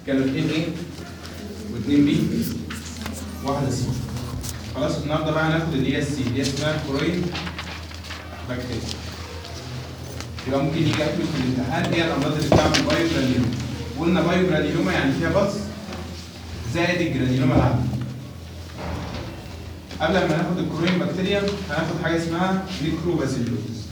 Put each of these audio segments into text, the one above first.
كانوا اثنين ايه واثنين بي واحده سي خلاص النهارده بقى هناخد اللي هي السي اللي هي اسمها كورين بكتيريا يبقى ممكن يجي قبل في الامتحان هي الامراض اللي بتعمل بايو جرانيوما قلنا بايو جرانيوما يعني فيها بص زائد الجرانيوما العادي قبل ما ناخد الكورين بكتيريا هناخد حاجه اسمها ميكروباسيلوز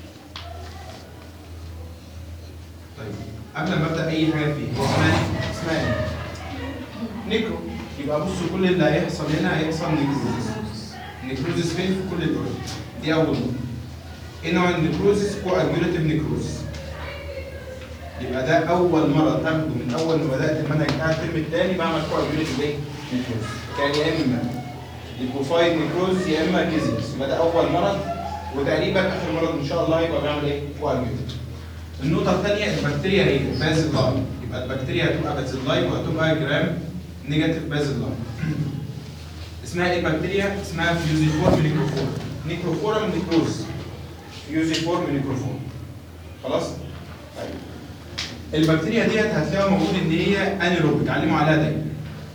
طيب قبل ما ابدا اي حاجه فيه هو اسمها إيه؟ اسمها ايه؟ نيكرو يبقى بصوا كل اللي هيحصل هنا هيحصل نيكروزيس نيكروزيس فين في كل الدول دي اول نقطه ايه نوع النيكروزيس كواجوليتيف نيكروزيس يبقى ده اول مره تاخده من اول ما بدات المنهج بتاع الترم الثاني بعمل كواجوليتيف ايه؟ نيكروزيس كان يا اما ليكوفايد نيكروزيس يا اما كيزيس يبقى ده اول مرض وتقريبا اخر مرض ان شاء الله يبقى بيعمل ايه؟ كواجوليتيف النقطة الثانية البكتيريا هي بازيلاي يبقى البكتيريا هتبقى بازيلاي وهتبقى جرام نيجاتيف بازيلاي اسمها ايه البكتيريا؟ اسمها فيوزيفورم نيكروفورم نيكروفورم نيكروز فيوزيفورم نيكروفورم خلاص؟ طيب البكتيريا ديت هتلاقيها موجود ان هي انيروبيك علموا عليها دايما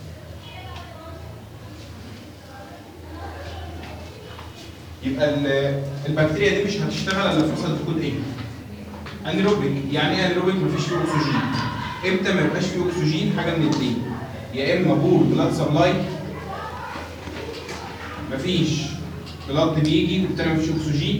يبقى ال- البكتيريا دي مش هتشتغل الا في وسط كود ايه؟ انيروبيك يعني ايه انيروبيك مفيش فيه اكسجين امتى ما يبقاش فيه اكسجين حاجه من الاثنين يا اما بور بلاد سبلاي مفيش بلاد بيجي وبالتالي مفيش اكسجين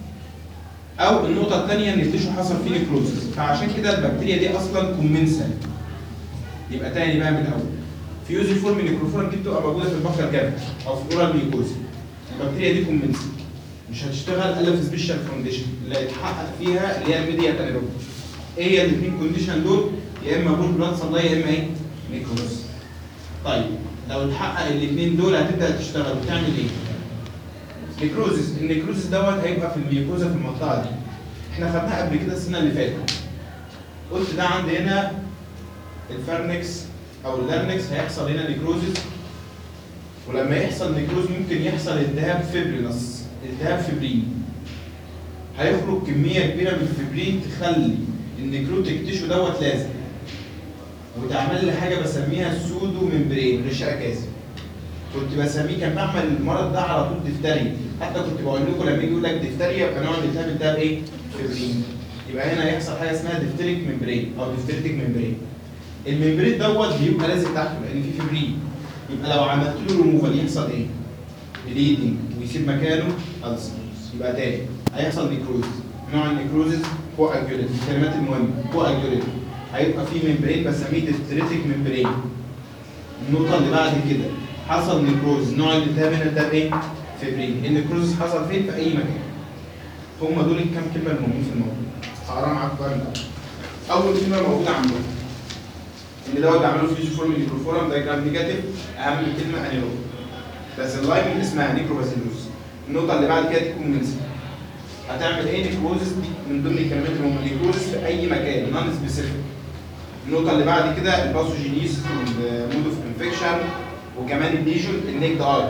او النقطه الثانيه ان التيشو حصل فيه نيكروزس فعشان كده البكتيريا دي اصلا كومنسال يبقى تاني بقى من الاول فيوزي فورم نيكروفورم دي بتبقى موجوده في البكر كافيتي او في اورال ميكوزي البكتيريا دي كومنسال مش هتشتغل الا في سبيشال كونديشن اللي هيتحقق فيها اللي هي الميديا انيروبيك ايه هي الاثنين كونديشن دول يا اما بول بلاد سبلاي يا اما ايه نيكروز طيب لو اتحقق الاثنين دول هتبدا تشتغل وتعمل ايه نيكروزس النيكروزس دوت هيبقى في الميوكوزا في المنطقه دي احنا خدناها قبل كده السنه اللي فاتت قلت ده عندي هنا الفرنكس او اللارنكس هيحصل هنا نيكروزس ولما يحصل نيكروز ممكن يحصل التهاب فيبرينس التهاب فبرين هيخرج كميه كبيره من الفبرين تخلي النيكروتيك تيشو دوت لازم وتعمل لي حاجه بسميها السودو ممبرين غشاء كاسب كنت بسميه كان بعمل المرض ده على طول دفتري حتى كنت بقول لكم لما يجي يقول لك دفتري يبقى نوع الالتهاب ده ايه؟ فبرين يبقى هنا يحصل حاجه اسمها دفتريك ممبرين او دفتريتك ممبرين الممبرين دوت بيبقى لازق تحته لان في فبرين يبقى لو عملت له ريموفال يحصل ايه؟ بليدنج ويسيب مكانه ألسر يبقى تاني هيحصل نيكروز نوع النيكروزز هو اجوليت الكلمات المهمه هو اجوليت هيبقى في ممبرين بسميه ديستريتيك ممبرين النقطه اللي بعد كده حصل نيكروز نوع الالتهاب هنا ده ايه؟ فبرين النيكروز حصل فين في اي مكان هم دول الكام كلمه المهمين في الموضوع هقرا معاكم بقى من الأول. اول كلمه موجوده عندهم ان دوت بيعملوا فيجي فورم نيكروفورم ده جرام نيجاتيف اهم كلمه انيروبيك بس اللايم اسمها نيكروباسيلوز النقطة اللي بعد كده دي كومنسي هتعمل ايه نيكروزس دي من ضمن الكلمات اللي هم نيكروزس في اي مكان نون سبيسيفيك النقطة اللي بعد كده الباثوجينيس والمود اوف انفكشن وكمان الليجون النيك اي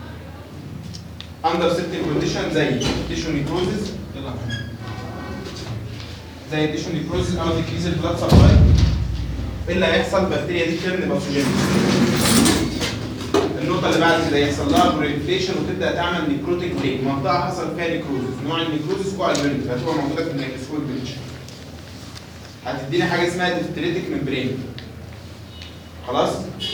اندر سيرتن كونديشن زي تيشو نيكروزس يلا زي تيشو نيكروزس او ديكريز البلاد سبلاي ايه اللي هيحصل البكتيريا دي ترن باثوجينيس النقطة اللي بعد كده يحصل لها برينفليشن وتبدأ تعمل نيكروتيك ليك منطقة حصل فيها نيكروزس نوع النيكروزس كوالفيرنت هتبقى موجودة في الميكروسكوب بيتشر هتديني حاجة اسمها ديفتريتك ممبرين خلاص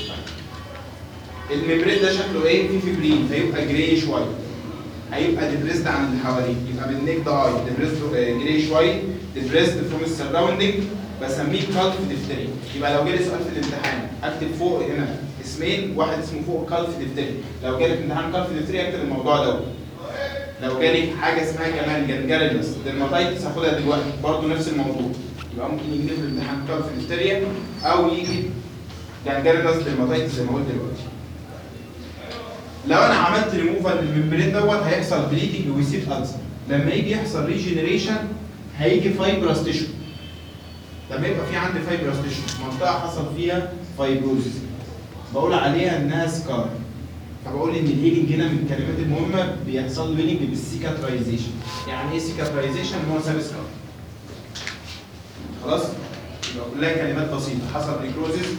الممبرين ده شكله ايه فيه فيبرين فيبقى جراي شوية هيبقى ديبريسد عن اللي حواليه يبقى بالنيك ده اي ديبريسد جراي شوية ديبريسد فروم السراوندنج بسميه كالف ديفتري يبقى لو جالي سؤال في الامتحان اكتب فوق هنا اسمين واحد اسمه فوق كالف ديفتري لو جالي في امتحان كالف ديفتري اكتب الموضوع ده لو جالي حاجه اسمها كمان جنجرينس ديرماتايتس هاخدها دلوقتي برضه نفس الموضوع يبقى ممكن يجي لي في الامتحان كالف ديفتريا او يجي جنجرينس ديرماتايتس زي ما قلت دلوقتي لو انا عملت ريموفال للممبرين دوت هيحصل بليدنج ويسيب ألسر لما يجي يحصل ريجنريشن هيجي فايبرس تيشو لما يبقى في عندي فايبرس تيشو منطقه حصل فيها فايبروزس بقول عليها انها سكار فبقول ان الهيلينج هنا من الكلمات المهمه بيحصل له هيلينج بالسيكاترايزيشن يعني ايه سيكاترايزيشن هو ساب سكار خلاص يبقى كلها كلمات بسيطه حصل نيكروزس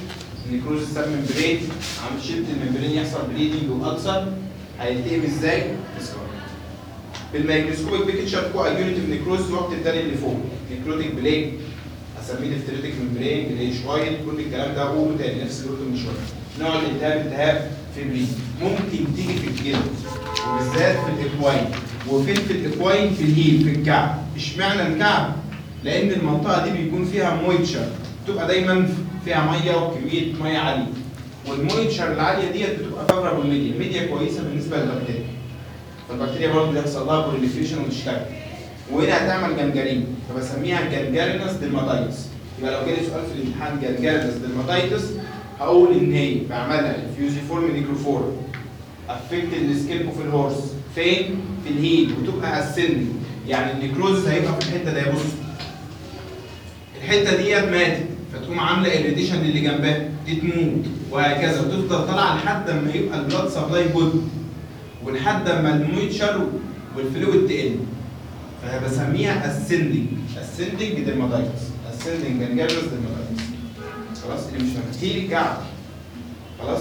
نيكروزس سب ممبرين عم شلت الممبرين يحصل بليدنج واكثر هيلتئم ازاي؟ بسكار بالميكروسكوبيك بيكتشر كو ايونيتيف نيكروز وقت التاني اللي فوق نيكروتيك بليك اسميه ديفتريتيك ممبرين جلايشويد كل الكلام ده قوله تاني نفس اللي قلته من شويه نوع الالتهاب التهاب فيبرين ممكن تيجي في الجلد وبالذات في الاكواين وفين في الاكواين في الهيل في الكعب اشمعنى الكعب لان المنطقه دي بيكون فيها مويتشر بتبقى دايما فيها ميه وكميه ميه عاليه والمويتشر العاليه ديت بتبقى فافرابل ميديا الميديا كويسه بالنسبه للبكتيريا فالبكتيريا برضه بيحصل لها بروليفريشن وتشتغل وهنا هتعمل جنجرين فبسميها جنجرينس ديرماتايتس يبقى لو جالي سؤال في الامتحان جنجرينس ديرماتايتس هقول ان هي بعملها فيوزيفورم نيكروفورم افكت السكين اوف الهورس فين؟ في الهيل وتبقى اسندنج يعني النيكروز هيبقى في الحته دي بص الحته ديت ماتت فتقوم عامله اريتيشن للي جنبها دي تموت وهكذا وتفضل طالعه لحد ما يبقى البلاد سبلاي جود ولحد ما المويتشر والفلويد تقل فبسميها اسندنج اسندنج ديرماتايتس اسندنج جنجرس ديرماتايتس خلاص اللي مش فاهم هي الكعب خلاص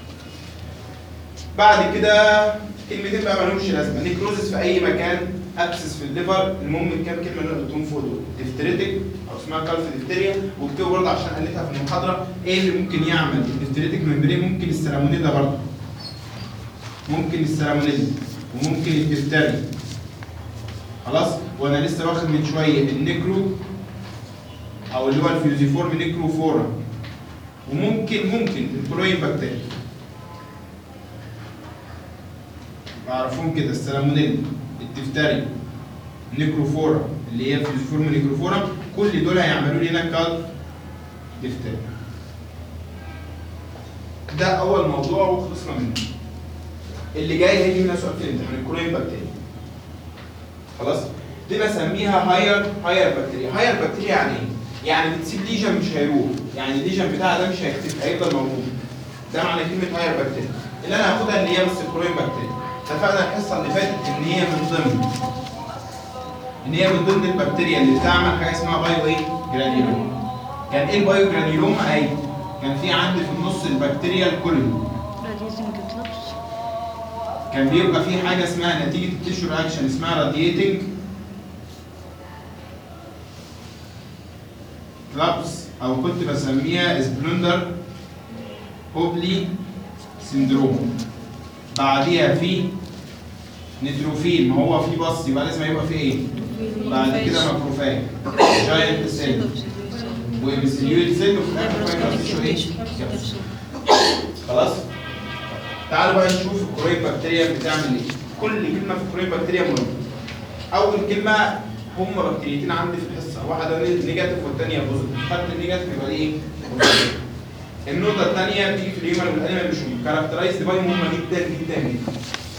بعد كده كلمتين بقى مالهمش لازمه نيكروزس في اي مكان ابسس في الليفر المهم الكام كلمه اللي انا قلتهم فوق دول ديفتريتك او اسمها كالف ديفتيريا واكتبوا برضه عشان قلتها في المحاضره ايه اللي ممكن يعمل ديفتريتك ممبرين ممكن السلامونيلا برضه ممكن السلامونيلا وممكن الدفتريا خلاص وانا لسه واخد من شويه النيكرو او اللي هو الفيوزيفورم نيكروفورا وممكن ممكن الكلوين بكتيريا بعرفهم كده السلامونيلا الدفتري النيكروفورا اللي هي فيوزيفورم نيكروفورا كل دول هيعملوا لي هنا كال دفتري ده اول موضوع وخلصنا منه اللي جاي هيجي منها سؤال في الامتحان الكلوين بكتيريا خلاص دي بسميها هاير هاير بكتيريا هاير بكتيريا يعني ايه؟ يعني بتسيب ليجن مش هيروح يعني الليجن بتاعها ده مش هيختفي هيفضل موجود ده معنى كلمه هاير بكتيريا اللي انا هاخدها اللي هي بس الكلوين بكتيريا اتفقنا الحصه اللي فاتت ان هي من ضمن ان هي من ضمن البكتيريا اللي بتعمل حاجه اسمها بايو ايه؟ جرانيلوم كان ايه البايو جرانيلوم؟ اهي كان في عندي في النص البكتيريا الكولوني Radiating clubs. كان بيبقى في حاجه اسمها نتيجه التيشو رياكشن اسمها راديتنج كلابس او كنت بسميها سبلندر هوبلي سيندروم بعديها في نيتروفيل ما هو في بص يبقى لازم يبقى في ايه؟ بعد كده ماكروفاج جاينت سيل ومسيليوت سيل وفي الاخر فاينل تيشو ايه؟ كبسول. خلاص تعالوا بقى نشوف الكورين بكتيريا بتعمل ايه كل كلمه في الكورين بكتيريا مهمه اول كلمه هم بكتيريتين عندي في الحصه واحده نيجاتيف والثانيه بوزيتيف خدت النيجاتيف يبقى دي ايه positive. النقطه الثانيه بتيجي في الهيومن والانيمال مش كاركترايزد باي مهمه جدا جدا جدا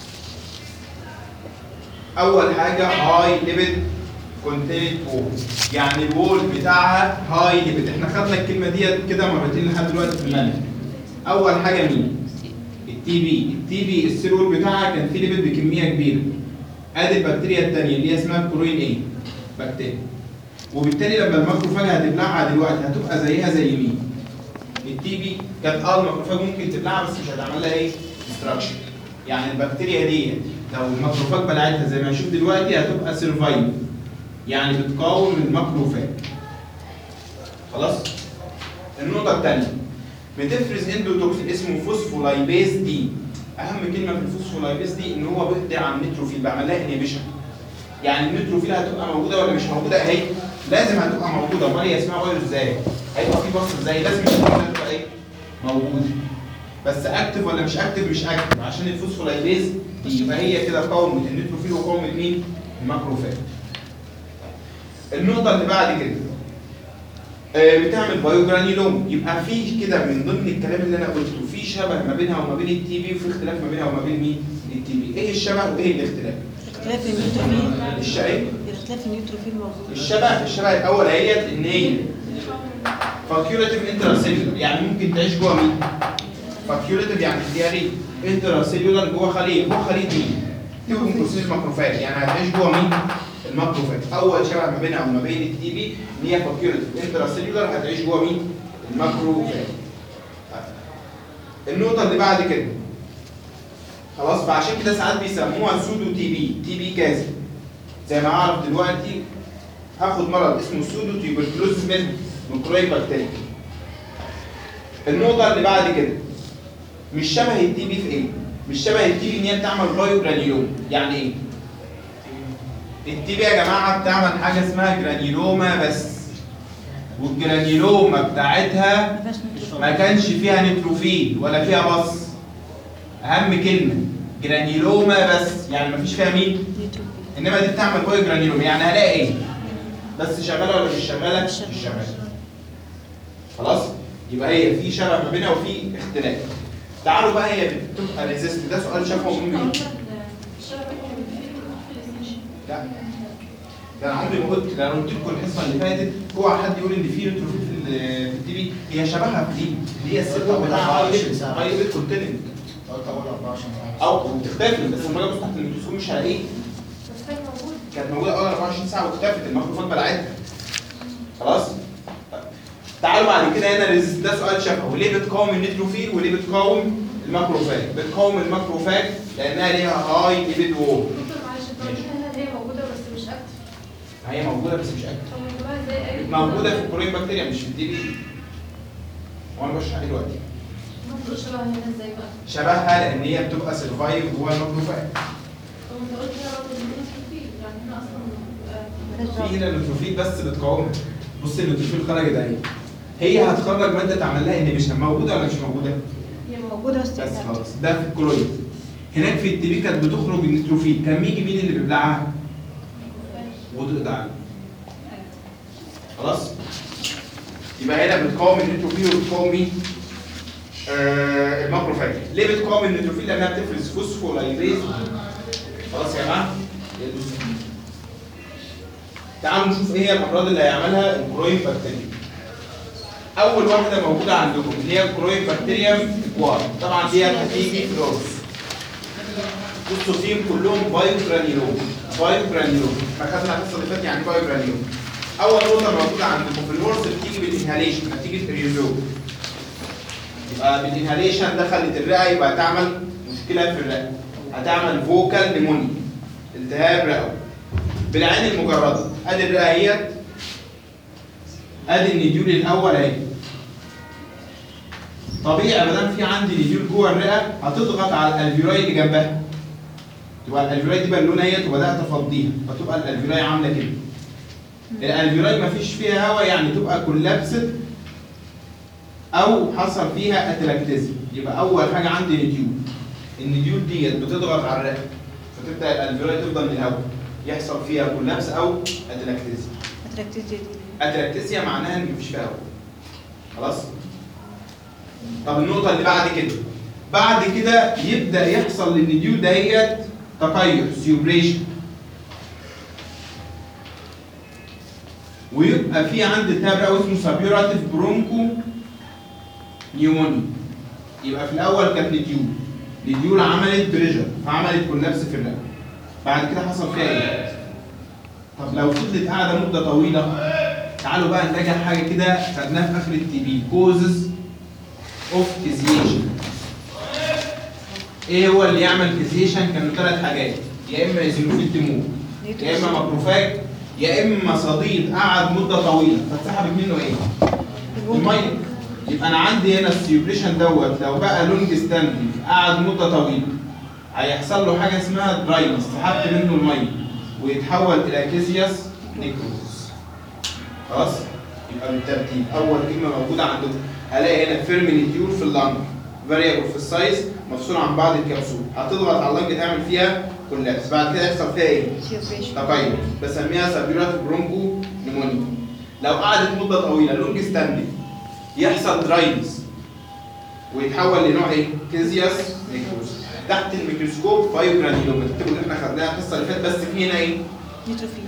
اول حاجه هاي ليبيد كونتينت وول يعني الوول بتاعها هاي ليبيد احنا خدنا الكلمه ديت كده مرتين لحد دلوقتي في المنهج اول حاجه مين التي بي التي بي السيرول بتاعها كان فيه ليبيد بكميه كبيره ادي البكتيريا الثانيه اللي هي اسمها كلورين ايه بكتيريا وبالتالي لما الماكروفاج هتبلعها دلوقتي هتبقى زيها زي مين التي بي كانت اه الماكروفاج ممكن تبلعها بس مش هتعمل لها ايه ديستراكشن يعني البكتيريا دي لو الماكروفاج بلعتها زي ما هنشوف دلوقتي هتبقى سيرفايف يعني بتقاوم الماكروفاج خلاص النقطه الثانيه بتفرز اندوتوكسين اسمه فوسفولايبيز دي اهم كلمه في الفوسفولايبيز دي ان هو بيقضي على النيتروفيل بعمل لها انيبيشن يعني النيتروفيل هتبقى موجوده ولا مش موجوده اهي لازم هتبقى موجوده امال هي اسمها بايو ازاي هيبقى في بص ازاي لازم النيتروفيل هتبقى ايه موجوده بس اكتف ولا مش اكتف مش اكتف عشان الفوسفولايبيز دي يبقى هي كده قاومت النيتروفيل وقاومت مين الماكروفاج النقطه اللي بعد كده آه، بتعمل بايو جرانيلوم يبقى في كده من ضمن الكلام اللي انا قلته في شبه ما بينها وما بين التي بي وفي اختلاف ما بينها وما بين مين التي بي ايه الشبه وايه الاختلاف اختلاف النيوتروفيل الشبه اختلاف النيوتروفيل موجود الشبه الشبه الاول هي ان هي فاكيولاتيف انتراسيلولر يعني ممكن تعيش جوه مين فاكيولاتيف يعني اختياري انتراسيلولر جوه خليه جوه خليه مين تكون كورسين الماكروفاج يعني هتعيش جوه مين الماكروفاج اول شبه ما بينها وما بين التي بي ان هي فاكيولاتيف انتراسيلولر هتعيش جوه مين الماكروفاج النقطه اللي بعد كده خلاص فعشان كده ساعات بيسموها سودو تي بي تي بي كذا زي ما اعرف دلوقتي هاخد مرض اسمه سودو تيوبركلوز من ميكرويد بكتيريا النقطه اللي بعد كده مش شبه التي بي في ايه مش شبه التي بي ان هي بتعمل بايو جرانيولوم يعني ايه التي بي يا جماعه بتعمل حاجه اسمها جرانيولوما بس والجرانيولوما بتاعتها ما فيهاش نيتروفيل ما كانش فيها نيتروفيل ولا فيها بص اهم كلمه جرانيولوما بس يعني ما فيش فيها مين نيتروفيل انما دي بتعمل بايو جرانيولوما يعني هلاقي ايه بس شغاله ولا مش شغاله مش مش شغالة. شغاله خلاص يبقى هي في شبه ما بينها وفي اختلاف تعالوا بقى هي بتبقى ريزيست ده سؤال شافه من مين لا ده انا عمري ما قلت ده انا قلت لكم الحصه اللي فاتت اوعى حد يقول ان في نيتروفيل في ال- في التي بي هي شبهها في دي اللي هي السته بتاعها هاي ليفل كونتيننت او تختفي بس لما اجي ابص تحت الميكروسكوب مش هلاقيه كانت موجوده اول 24 ساعه واختفت الميكروفون بلعتها خلاص طيب. تعالوا بعد كده هنا ريزيست ده سؤال شفوي ليه بتقاوم النيتروفيل وليه بتقاوم الماكروفاج بتقاوم الماكروفاج لانها ليها هاي ليبيد وول هي موجوده بس مش اكتف موجوده في الكورين بكتيريا مش في الدي بي وانا بشرح عليه دلوقتي شبهها لان هي بتبقى سرفايف جوه الماكروفاج في هنا النيتروفيل بس بتقاومها بص النيتروفيل خرجت اهي هي هتخرج ماده تعمل لها انهبيشن موجوده ولا مش موجوده؟ هي موجودة بس بس تعبت. خلاص ده في الكلويد هناك في التي بي كانت بتخرج النيتروفيل كان بيجي مين اللي بيبلعها؟ وتقضي عليه خلاص؟ يبقى هنا بتقاوم النيتروفيل وبتقاوم مين؟ آه الماكروفاج ليه بتقاوم النيتروفيل؟ لانها بتفرز فوسفولايبيز خلاص يا جماعه؟ تعالوا نشوف ايه هي الامراض اللي هيعملها الكروين بكتيريا اول واحده موجوده عندكم اللي هي الكروين بكتيريم اكوار طبعا دي هتيجي في الرز بصوا فيهم كلهم بايو جرانيولوم بايو جرانيولوم فخدنا الحصه اللي فاتت يعني بايو جرانيولوم اول نقطه موجوده عندكم في الورث بتيجي بالانهاليشن نتيجه الريزوم يبقى بالانهاليشن دخلت الرئه يبقى هتعمل مشكله في الرئه هتعمل فوكال نيمونيا التهاب رئوي بالعين المجرده ادي الرئه اهيت ادي النديول الاول اهي طبيعي ما دام في عندي نديول جوه الرئه هتضغط على الالفيولاي اللي جنبها تبقى الالفيولاي دي بالونه اهيت وبدات افضيها فتبقى الالفيولاي عامله كده الالفيولاي ما فيش فيها هواء يعني تبقى كولابست او حصل فيها اتلاكتيزم يبقى اول حاجه عندي نديول النديول ديت بتضغط على الرئه فتبدا الالفيولاي تفضل من الهواء يحصل فيها كولابس او اتلاكتيزم اتراكتيزيا دي اتراكتيزيا معناها ان مفيش فيها هواء خلاص طب النقطة اللي بعد كده بعد كده يبدأ يحصل للنديول دهيت تقير سيوبريشن ويبقى في عند التهاب رئوي اسمه سابيوراتيف برونكو نيوموني يبقى في الأول كانت نديول نديول عملت بريجر فعملت كولابس في الرئة بعد كده حصل فيها ايه؟ طب لو فضلت قاعدة مدة طويلة تعالوا بقى نراجع حاجة كده خدناها في آخر التي بي كوزز اوف كيزيشن ايه هو اللي يعمل كيزيشن كانوا ثلاث حاجات يا اما ايزينوفيل تموت يا اما ماكروفاج يا اما صديد قعد مده طويله فاتسحبت منه ايه؟ الميه يبقى انا عندي هنا السيوبريشن دوت لو بقى لونج ستاندنج قعد مده طويله هيحصل له حاجه اسمها دراينس سحبت منه الميه ويتحول الى كيزياس نيكروز خلاص يبقى بالترتيب اول كلمه موجوده عندكم هلاقي هنا فيرمينيتيور في اللنج فاريبل في السايز مفصول عن بعض الكبسول هتضغط على اللنج تعمل فيها كولابس بعد كده يحصل فيها ايه؟ سيوبريشن تقيؤ بسميها سابيورات برونكو نيمونيا لو قعدت مده طويله لونج ستاندنج يحصل دراينس ويتحول لنوع ايه؟ كيزياس نيكروز تحت الميكروسكوب فايوجرانيلوما تكتبوا اللي احنا خدناها الحصه اللي فاتت بس في هنا ايه؟ نيتروفيل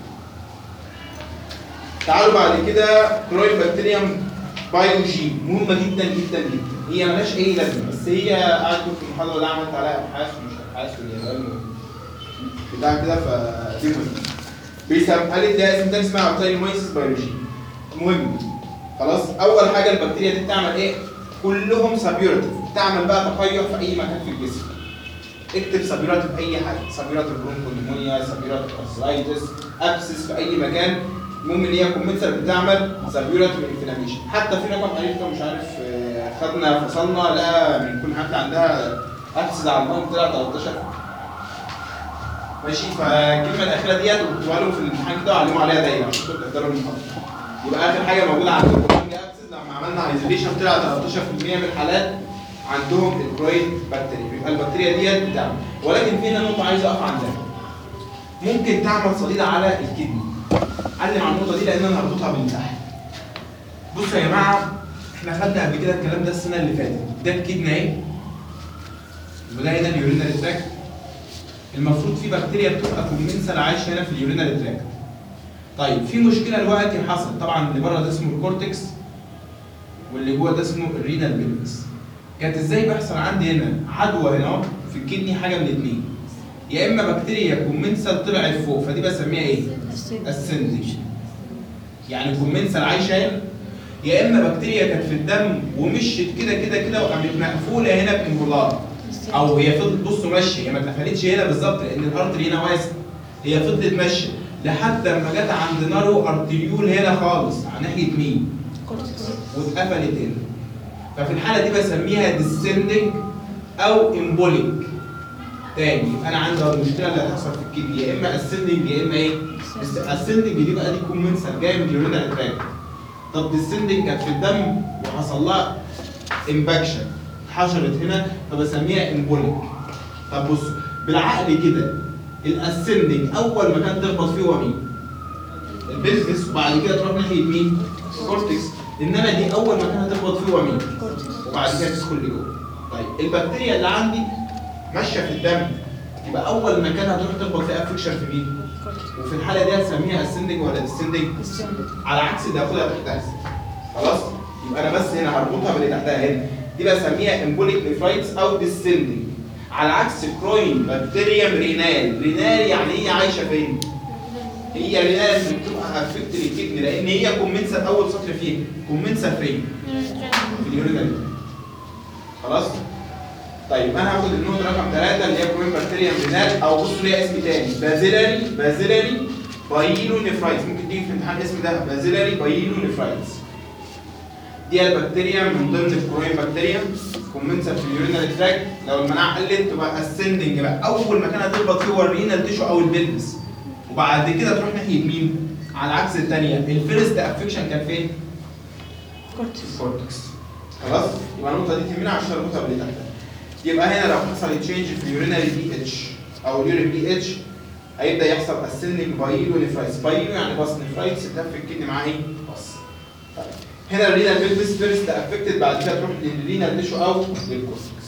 تعالوا بعد كده كروين بكتيريوم بايوجين مهمه جدا جدا جدا هي مالهاش اي لازمه بس هي قاعد كنت في المحاضره اللي عملت عليها ابحاث ومش ابحاث واليابان بتاع كده فدي مهمه بيسم قالت ده اسم ده اسمها اوتايلومايسيس بايوجين مهم خلاص اول حاجه البكتيريا دي بتعمل ايه؟ كلهم سابيورتيف تعمل بقى تقيؤ في اي مكان في الجسم اكتب سابيورتيف اي حاجه سابيورتيف برونكونيمونيا سابيورتيف ارثرايتس ابسس في اي مكان المهم ان هي كومنسر بتعمل سابيورتيف انفلاميشن حتى في رقم قريته مش عارف آه، خدنا فصلنا لا من كل حد عندها ابسس على المهم طلع 13 ماشي فالكلمه الاخيره ديت وكتبوها لهم في الامتحان كده وعلموا عليها دايما عشان تبقوا تقدروا المحاضره يبقى اخر حاجه موجوده عندكم الكولونجيا ابسس لما عملنا ايزوليشن طلع 13% من الحالات عندهم الكرويد بكتيريا يبقى البكتيريا ديت بتعمل ولكن في هنا نقطه عايز اقف عندها ممكن تعمل صليد على الكدني علم على النقطه دي لان انا هربطها بالامتحان بصوا يا جماعه احنا خدنا قبل كده الكلام ده السنه اللي فاتت ده الكدني اهي وده هنا اليورينال تراكت المفروض في بكتيريا بتبقى كومنسال عايشه هنا في اليورينال تراكت طيب في مشكله دلوقتي حصلت طبعا اللي بره ده اسمه الكورتكس واللي جوه ده اسمه الرينال بيلفس كانت ازاي بيحصل عندي هنا عدوى هنا أهو في الكدني حاجه من الاثنين يا اما بكتيريا كومنسال طلعت فوق فدي بسميها ايه؟ اسندج يعني كومنسال عايشه هنا يا اما بكتيريا كانت في الدم ومشت كده كده كده وقامت مقفوله هنا بانفولار او هي فضلت بصوا ماشيه هي ما اتقفلتش هنا بالظبط لان الارتري هنا واسع هي فضلت ماشيه لحد ما جت عند نارو ارتريول هنا خالص على ناحيه مين؟ واتقفلت هنا ففي الحاله دي بسميها ديسندنج او امبوليك تاني يبقى انا عندي المشكله اللي هتحصل في الكدني يا اما اسندنج يا اما ايه؟ الاسندنج دي بقى دي كومنسر جايه من اليورينال تراك طب ديسندنج كانت في الدم وحصل لها امباكشن حشرت هنا فبسميها امبوليك طب بصوا بالعقل كده الاسندنج اول مكان تخبط فيه هو مين؟ البيزنس وبعد كده تروح ناحيه مين؟ الكورتكس انما دي اول مكان هتخبط فيه هو مين؟ وبعد كده تدخل لجوه. طيب البكتيريا اللي عندي ماشيه في الدم يبقى اول مكان هتروح تخبط فيه افكشن في مين؟ وفي الحاله دي هتسميها اسندنج ولا ديسندنج؟ على عكس ده هاخدها تحتها خلاص؟ يبقى انا بس هنا هربطها باللي تحتها هنا دي بسميها امبوليك نيفرايتس او ديسندنج على عكس كروين بكتيريا رينال رينال يعني هي عايشه فين؟ هي رينال اللي بتبقى افكت للكدني لان هي كومنسر اول سطر فيها كومنسر فين؟ في اليورينال خلاص؟ طيب انا هاخد النقطه رقم ثلاثه اللي هي كروين بكتيريا رينال او بصوا ليها اسم تاني بازيلاري بازيلاري بايلو نيفرايتس ممكن تيجي في امتحان الاسم ده بازيلاري بايلو نيفرايتس دي البكتيريا من ضمن الكروين بكتيريا كومنسر في اليورينال تراك لو المناعه قلت تبقى اسندنج بقى اول مكان هتخبط فيه هو الرينال تيشو او البلفس وبعد كده تروح ناحيه مين؟ على عكس الثانيه الفيرست افكشن كان فين؟ الكورتكس خلاص؟ يبقى النقطه دي تهمنا عشان النقطه اللي تحتها يبقى هنا لو حصل تشينج في اليورينال بي اتش او اليورين بي اتش هيبدا يحصل اسندنج بايلو نفرايتس بايلو يعني بس نفرايتس ده في الكدني معاه ايه؟ بس طيب هنا الرينال بيلفس فيرست افكتد بعد كده تروح للرينال تيشو او للكورتكس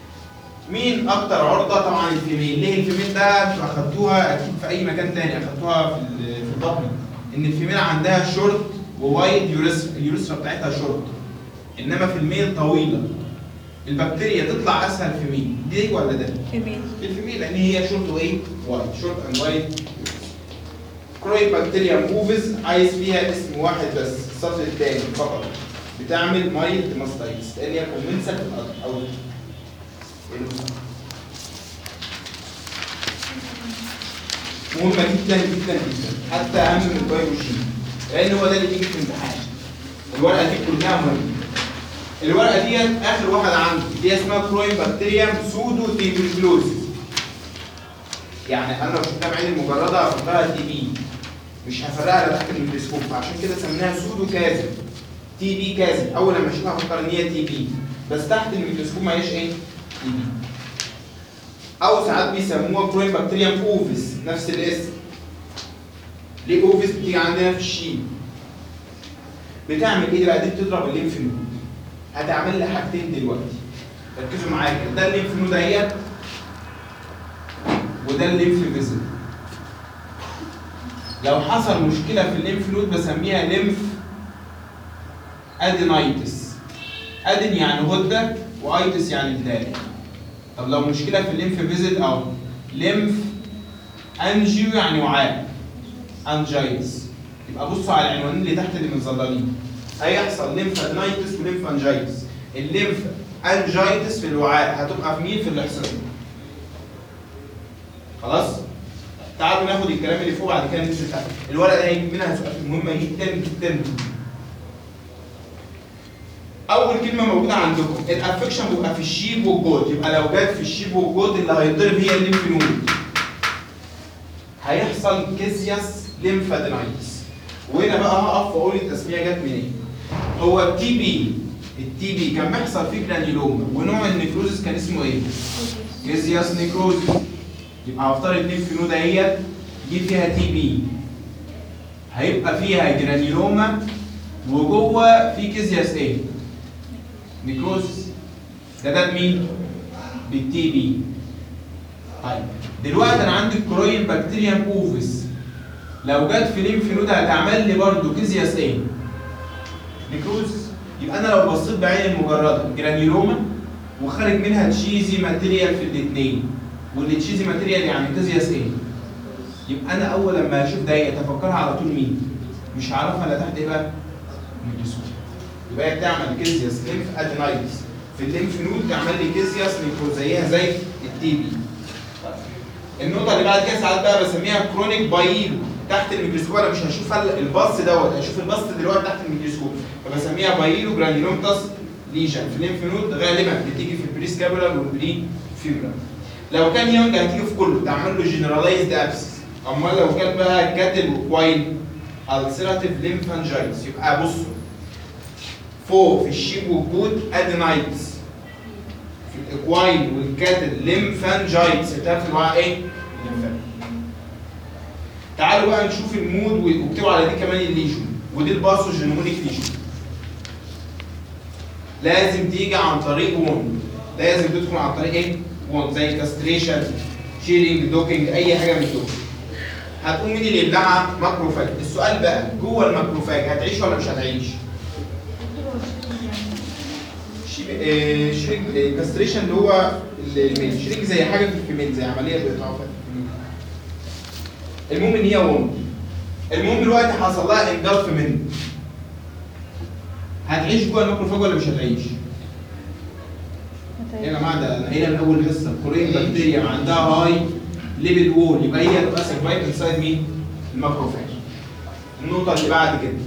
مين اكتر عرضه طبعا الفيميل ليه الفيميل ده انتوا اخدتوها اكيد في اي مكان تاني اخدتوها في ال- في البطن ان الفيميل عندها شورت ووايد يوريثرا اليوريثرا بتاعتها شورت انما في الميل طويله البكتيريا تطلع اسهل في مين دي ولا ده فيميل الفيميل لان هي شورت وايه وايد شورت اند وايد كرويد بكتيريا موفز عايز فيها اسم واحد بس السطر الثاني فقط بتعمل مايلد ماستايتس لان هي كومنسال او مهمة جدا جدا جدا حتى أهم من البيولوجي لأن هو ده اللي بيجي في الامتحان الورقة دي كلها مهمة الورقة ديت آخر واحدة عندي دي اسمها كروين بكتيريا سودو تيبركلوزيس يعني أنا لو شفتها بعين المجردة هحطها تي بي مش هفرقها لا تحت الميكروسكوب عشان كده سميناها سودو كاذب تي بي كاذب أول لما أشوفها هفكر إن هي تي بي بس تحت الميكروسكوب ما هيش إيه؟ تي بي او ساعات بيسموها كروين بكتيريا اوفيس نفس الاسم ليه اوفيس بتيجي عندنا في الشيل بتعمل ايه بقى دي بتضرب الليمف نود هتعمل لي حاجتين دلوقتي ركزوا معايا كده. ده الليمف نود اهيت وده الليمف فيزل لو حصل مشكله في الليمف نود بسميها ليمف ادينايتس ادين يعني غده وايتس يعني بدايه طب لو مشكله في الليمف فيزل او ليمف انجيو يعني وعاء انجايتس يبقى بصوا على العنوانين اللي تحت اللي متظللين هيحصل ليمف ادنايتس وليمف انجايتس الليمف انجايتس في الوعاء هتبقى في مين في الاحصائيه خلاص تعالوا ناخد الكلام اللي فوق بعد كده ننزل تحت الورقه ده هيجيب منها سؤال مهمه جدا جدا جدا اول كلمه موجوده عندكم الافكشن بيبقى في الشيب والجود يبقى لو جت في الشيب والجود اللي هيتضرب هي الليمف نود هيحصل كيزياس ليمفادينايتس وهنا بقى هقف واقول التسميه جت منين هو التي بي التي بي كان بيحصل فيه جرانيلوما ونوع النيكروزس كان اسمه ايه كيزياس نيكروزس يبقى هفترض الليمف نود اهيت دي فيها تي بي هيبقى فيها جرانيلوما وجوه في كيزياس ايه نيكروزس ده ده بمين بالتي بي طيب دلوقتي انا عندي الكروين بكتيريا اوفيس لو جت في ليمف نود هتعمل لي برضه كيزياس ايه نيكروزس يبقى انا لو بصيت بعين المجرده جرانيولوما وخارج منها تشيزي ماتيريال في الاثنين واللي تشيزي ماتيريال يعني كيزياس ايه يبقى انا اول لما اشوف ده اتفكرها على طول مين مش هعرفها الا تحت ايه بقى ميكروسكوب يبقى هي بتعمل كيزياس ليمف ادينايتس في الليمف نود تعمل لي كيزياس نيكروز زيها زي التي بي النقطه اللي بعد كده ساعات بقى بسميها كرونيك بايلو تحت الميكروسكوب انا مش هشوف ال- البص دوت هشوف البص دلوقتي تحت الميكروسكوب فبسميها بايلو جرانيلومتاس ليجن في الليمف نود غالبا بتيجي في البري سكابولار والبري فيبرال لو كان يونج هتيجي في كله تعمل له جنرالايزد ابسس امال لو كان بقى كاتل وكواين السيراتيف ليمفانجايتس يبقى بصوا فوق في الشيب والجود ادينايتس في الاكواين والكاتل ليمفانجايتس ده في الوعاء ايه؟ ليمفان تعالوا بقى نشوف المود واكتبوا على دي كمان الليجون ودي الباثوجينومونيك ليجون لازم تيجي عن طريق وون لازم تدخل عن طريق ايه؟ وون زي كاستريشن شيرنج دوكينج اي حاجه من دول هتقوم مين اللي يبلعها؟ ماكروفاج السؤال بقى جوه الماكروفاج هتعيش ولا مش هتعيش؟ شيب- آه، شريك كاستريشن اللي هو الميل شريك زي حاجه في الفيميل زي عمليه بيقطعوا فيها في الفيميل المهم ان هي وند المهم دلوقتي حصل لها انجلف منه هتعيش جوه الميكروفاج ولا مش هتعيش؟ يا جماعه ده انا قايلها من اول حصه كورين بكتيريا عندها هاي ليبيد وول يبقى هي تبقى سيرفايف انسايد مين؟ الماكروفاج النقطه اللي بعد كده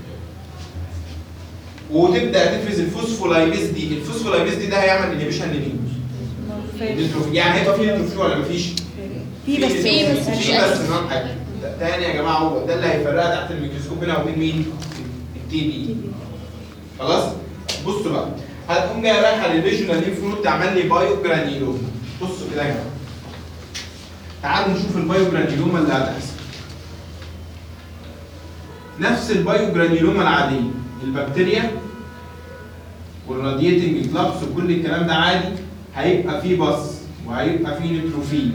وتبدا تفرز الفوسفولايبيز دي الفوسفولايبيز دي ده هيعمل انهبيشن لمين؟ للنيتروفيل. يعني هيبقى فيه نيتروفيل ولا مفيش؟ في بس في بس مش في بس نوع حاجه ده- تاني يا جماعه هو ده اللي هيفرقها تحت الميكروسكوب هنا وبين مين؟ التي بي خلاص؟ بصوا بقى هتقوم جايه رايحه للريجونال ليمف نود تعمل لي بايو جرانيلوما بصوا كده يا جماعه تعالوا نشوف البايو جرانيلوما اللي هتحصل نفس البايو جرانيلوما العاديه البكتيريا والراديتنج كلابس وكل الكلام ده عادي هيبقى فيه بص وهيبقى فيه نيتروفيل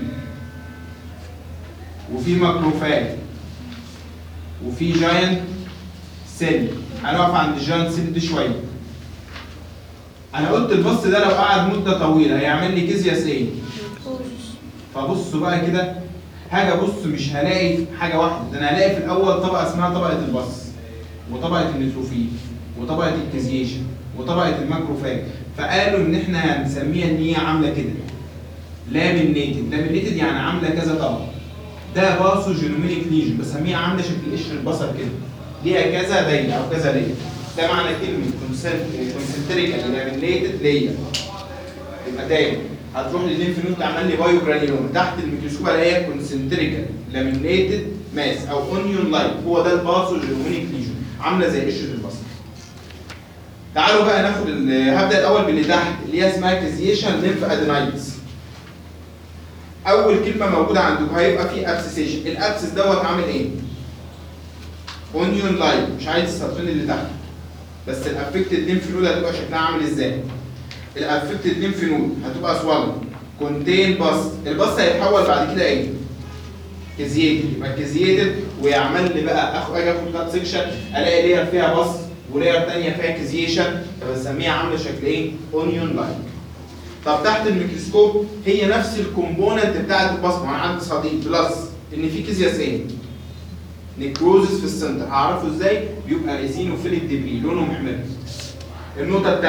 وفي ماكروفاج وفي جاينت سيل هنقف عند الجاينت سيل دي شويه انا قلت البص ده لو قعد مده طويله هيعمل لي كيزياس ايه فبصوا بقى كده حاجه بص مش هلاقي حاجه واحده ده انا هلاقي في الاول طبقه اسمها طبقه البص وطبقه النيتروفيل وطبقه الكيزيشن وطبقه الماكروفاج فقالوا ان احنا هنسميها ان هي عامله كده لامينيتد لامينيتد يعني عامله كذا طبقه ده باسو جينومينيك ليجن بسميها عامله شكل قشر البصر كده ليها كذا ليا او كذا ليا ده معنى كلمه كونسنتريكال لامينيتد ليا يبقى تاني هتروح للليمف نود تعمل لي بايو جرانيوم تحت الميكروسكوب الاقيها كونسنتريكال لامينيتد ماس او اونيون لايك هو ده الباسو جينومينيك ليجن عامله زي قشر البصر تعالوا بقى ناخد ال- هبدا الاول باللي تحت اللي هي اسمها كازيشن ليمف ادينايتس اول كلمه موجوده عندكم هيبقى في ابسيسيشن الابسس دوت عامل ايه اونيون لاين مش عايز السطرين اللي تحت بس الافكتد ليمف نود هتبقى شكلها عامل ازاي الافكتد ليمف نود هتبقى سوالن كونتين باس الباس هيتحول بعد كده ايه كازيتد يبقى كازيتد ويعمل لي بقى اخد اجي اخد كات سيكشن الاقي لير فيها باس ولير ثانيه فيها كازيشن فبسميها عامله شكل ايه اونيون لاين طب تحت الميكروسكوب هي نفس الكومبوننت بتاعت البصمه انا عندي صديق بلس ان في كيزياس ايه نيكروزس في السنتر هعرفه ازاي بيبقى ريزينوفيليك ديبري لونه محمر النقطه الثانيه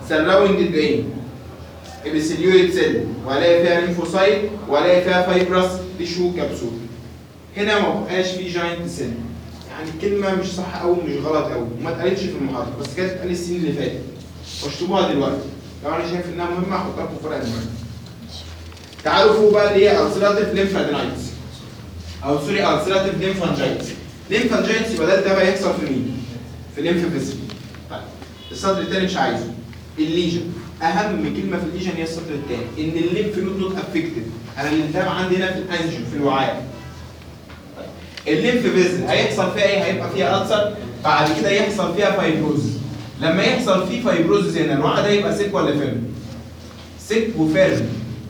سراوندد بايه؟ ابيثيليويد سيل والاقي فيها ليمفوسايت والاقي فيها فايبرس تيشو كبسول هنا ما بقاش في جاينت سيل يعني الكلمه مش صح قوي مش غلط قوي وما اتقالتش في المحاضره بس كانت اتقالت السنين اللي فاتت واشطبوها دلوقتي لو انا شايف انها مهمه هحطها لكم في ورقه دلوقتي تعالوا فوق بقى اللي هي السيراتيف ليمفادينايتس او سوري السيراتيف ليمفانجايتس ليمفانجايتس يبقى ده ده بقى يحصل في مين؟ في الليمف فيسل طيب السطر الثاني مش عايزه الليجن اهم كلمه في الليجن هي السطر الثاني ان الليمف نود نوت افكتد انا الالتهاب عندي هنا في الانجل في الوعاء طيب. الليمف فيزل هيحصل فيها ايه؟ هيبقى فيها ألسر بعد كده يحصل فيها فايبروز لما يحصل فيه فايبروز هنا الوعاء ده يبقى سيك ولا فيرم؟ سيك وفيرم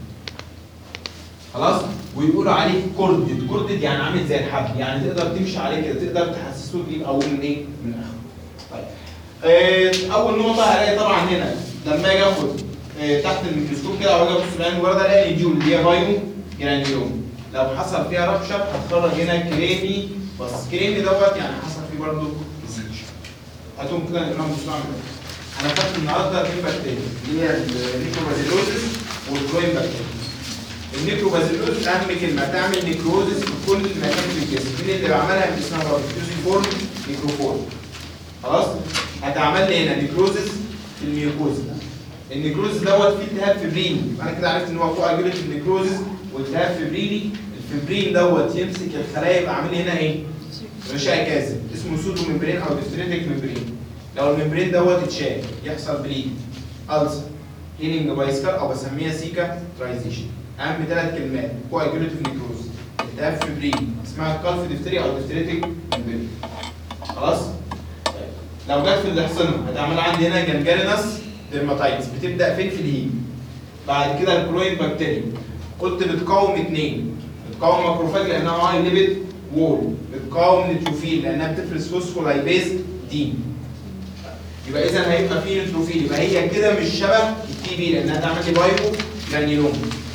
خلاص ويقولوا عليه كوردد كوردد يعني عامل زي الحبل يعني تقدر تمشي عليه كده تقدر تحسسه تجيب اول من ايه من اخره طيب آه، اول نقطه هلاقي طبعا هنا لما اجي اخد آه، تحت الميكروسكوب كده او اجي ابص العين ورا ده الاقي ديول اللي هي بايو جرانيوم لو حصل فيها ربشه هتخرج هنا كريمي بس كريمي دوت يعني حصل فيه برضه كسيش هاتهم كده نقراهم بسرعه انا خدت النهارده اثنين بكتيريا اللي هي النيكروبازيلوزيس والكروين بكتيريا النيكروبازيلوز اهم كلمه تعمل نيكروزس في كل مكان في الجسم مين اللي بعملها اللي اسمها فورم نيكروفورم خلاص هتعمل لي هنا نيكروزس في الميوكوز النيكروزس دوت فيه التهاب فبريني يبقى انا كده عرفت ان هو فوق اجوله النيكروزس والتهاب فبريني الفبرين دوت يمسك الخلايا يبقى عامل لي هنا ايه؟ غشاء كاذب اسمه سودو ممبرين او ديستريتك ممبرين لو الممبرين دوت اتشال يحصل بليد ألسر هيلينج بايسكال او بسميها سيكا ترايزيشن اهم ثلاث كلمات كواجوليتيف نيكروز التهاب فبرين اسمها كالف ديفتري او ديفتريتك ممبرين خلاص طيب. لو جت في الاحصنه هتعمل عندي هنا جنجرينس ديرماتايتس بتبدا فين في الهيم بعد كده الكروين بكتيريا قلت بتقاوم اثنين بتقاوم ماكروفاج لانها هاي ليبيد وول بتقاوم نيتروفيل لانها بتفرز فوسفولايبيز دي يبقى اذا هيبقى في نيتروفيل يبقى هي كده مش شبه التي بي لانها تعمل لي بايو جرانيلوم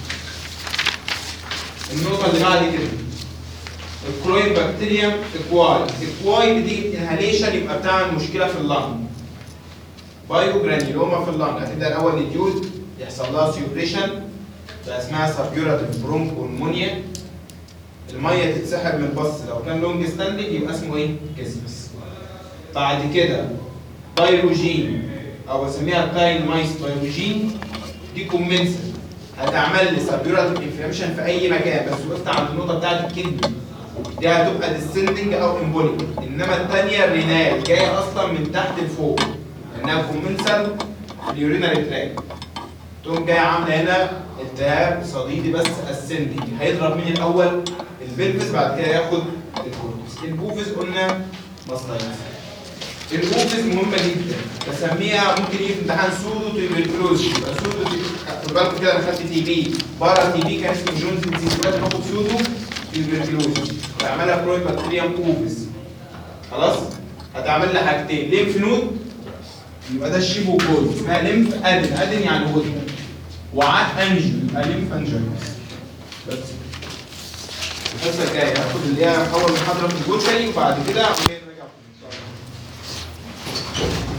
النقطه اللي بعد كده الكروين بكتيريا اكواي اكواي بتيجي انهاليشن يبقى بتعمل مشكله في اللنج بايو جرانيلوما في اللنج هتبدا الاول نديول يحصل لها سيوبريشن ده اسمها سابيوراتيف برونكولمونيا الميه تتسحب من البص لو كان لونج ستاندنج يبقى اسمه ايه؟ كيسمس بعد كده بايروجين او بسميها كاين مايس بايروجين دي كومنسل هتعمل لي سابيوراتيف انفلاميشن في اي مكان بس وقفت عند النقطه بتاعت الكدني دي هتبقى ديسندنج او امبوليك انما الثانيه الرينال جايه اصلا من تحت لفوق انها كومنسل في اليورينري تراك تقوم جايه عامله هنا التهاب صديدي بس اسندنج هيضرب مين الاول؟ البلفس بعد كده ياخد الكورتكس البوفيس قلنا مصنعيه البوفيس مهمه جدا بسميها ممكن يجي في امتحان سودو تيبركلوز يبقى سودو خد بالك كده انا خدت تي بي بره تي بي كان اسمه جونز ديزيز دلوقتي باخد سودو تيبركلوز بعملها كروي بكتيريا بوفيس خلاص هتعمل لي حاجتين ليمف نود يبقى ده الشيبو كود اسمها ليمف ادن ادن يعني غدة وعاء انجل يبقى ليمف انجلز بس الحصه الجايه هاخد اللي هي اول محاضره في الجوتري وبعد كده عمليه نرجع في الإن شاء الله.